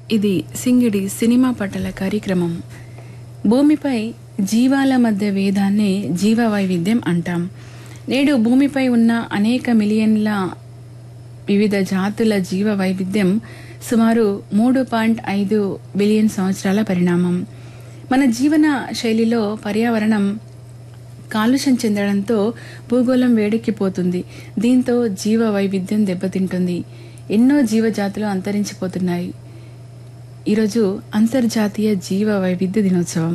ఇది సింగిడి సినిమా పటల కార్యక్రమం భూమిపై జీవాల మధ్య వేదాన్నే జీవ వైవిధ్యం అంటాం నేడు భూమిపై ఉన్న అనేక మిలియన్ల వివిధ జాతుల జీవ వైవిధ్యం సుమారు మూడు పాయింట్ ఐదు బిలియన్ సంవత్సరాల పరిణామం మన జీవన శైలిలో పర్యావరణం కాలుష్యం చెందడంతో భూగోళం వేడెక్కిపోతుంది దీంతో జీవ వైవిధ్యం దెబ్బతింటుంది ఎన్నో జీవజాతులు అంతరించిపోతున్నాయి ఈరోజు అంతర్జాతీయ జీవ వైవిధ్య దినోత్సవం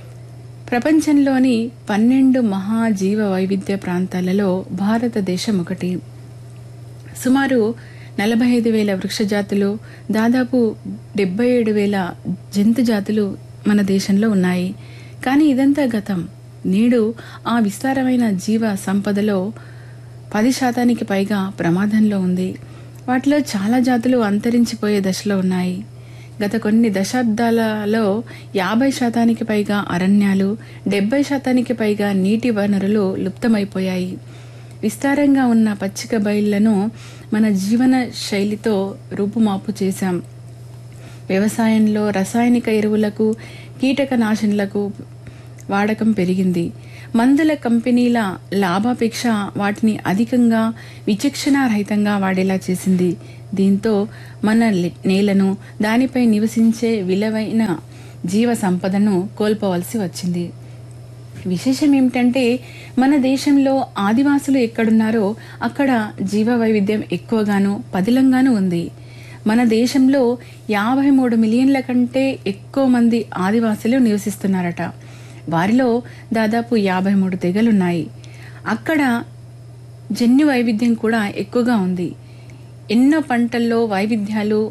ప్రపంచంలోని పన్నెండు మహా జీవ వైవిధ్య ప్రాంతాలలో భారతదేశం ఒకటి సుమారు నలభై ఐదు వేల వృక్ష జాతులు దాదాపు డెబ్బై ఏడు వేల జంతు జాతులు మన దేశంలో ఉన్నాయి కానీ ఇదంతా గతం నేడు ఆ విస్తారమైన జీవ సంపదలో పది శాతానికి పైగా ప్రమాదంలో ఉంది వాటిలో చాలా జాతులు అంతరించిపోయే దశలో ఉన్నాయి గత కొన్ని దశాబ్దాలలో యాభై శాతానికి పైగా అరణ్యాలు డెబ్బై శాతానికి పైగా నీటి వనరులు లుప్తమైపోయాయి విస్తారంగా ఉన్న పచ్చిక బయళ్లను మన జీవన శైలితో రూపుమాపు చేశాం వ్యవసాయంలో రసాయనిక ఎరువులకు కీటకనాశనులకు వాడకం పెరిగింది మందుల కంపెనీల లాభాపేక్ష వాటిని అధికంగా విచక్షణారహితంగా వాడేలా చేసింది దీంతో మన లే- నేలను దానిపై నివసించే విలువైన జీవ సంపదను కోల్పోవలసి వచ్చింది విశేషం ఏమిటంటే మన దేశంలో ఆదివాసులు ఎక్కడున్నారో అక్కడ జీవ వైవిధ్యం ఎక్కువగాను పదిలంగాను ఉంది మన దేశంలో యాభై మూడు మిలియన్ల కంటే ఎక్కువ మంది ఆదివాసులు నివసిస్తున్నారట వారిలో దాదాపు యాభై మూడు తెగలున్నాయి అక్కడ జన్యు వైవిధ్యం కూడా ఎక్కువగా ఉంది ఎన్నో పంటల్లో వైవిధ్యాలు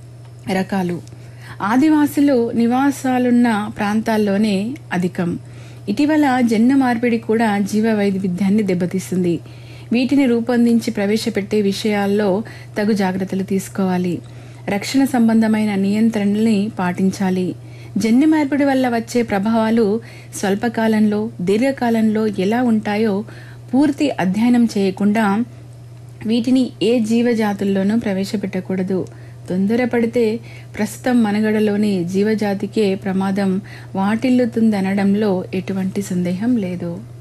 రకాలు ఆదివాసులు నివాసాలున్న ప్రాంతాల్లోనే అధికం ఇటీవల జన్యు మార్పిడి కూడా జీవ వైవిధ్యాన్ని దెబ్బతీస్తుంది వీటిని రూపొందించి ప్రవేశపెట్టే విషయాల్లో తగు జాగ్రత్తలు తీసుకోవాలి రక్షణ సంబంధమైన నియంత్రణల్ని పాటించాలి జన్యు మార్పిడి వల్ల వచ్చే ప్రభావాలు స్వల్పకాలంలో దీర్ఘకాలంలో ఎలా ఉంటాయో పూర్తి అధ్యయనం చేయకుండా వీటిని ఏ జీవజాతుల్లోనూ ప్రవేశపెట్టకూడదు తొందరపడితే ప్రస్తుతం మనగడలోని జీవజాతికే ప్రమాదం వాటిల్లుతుందనడంలో ఎటువంటి సందేహం లేదు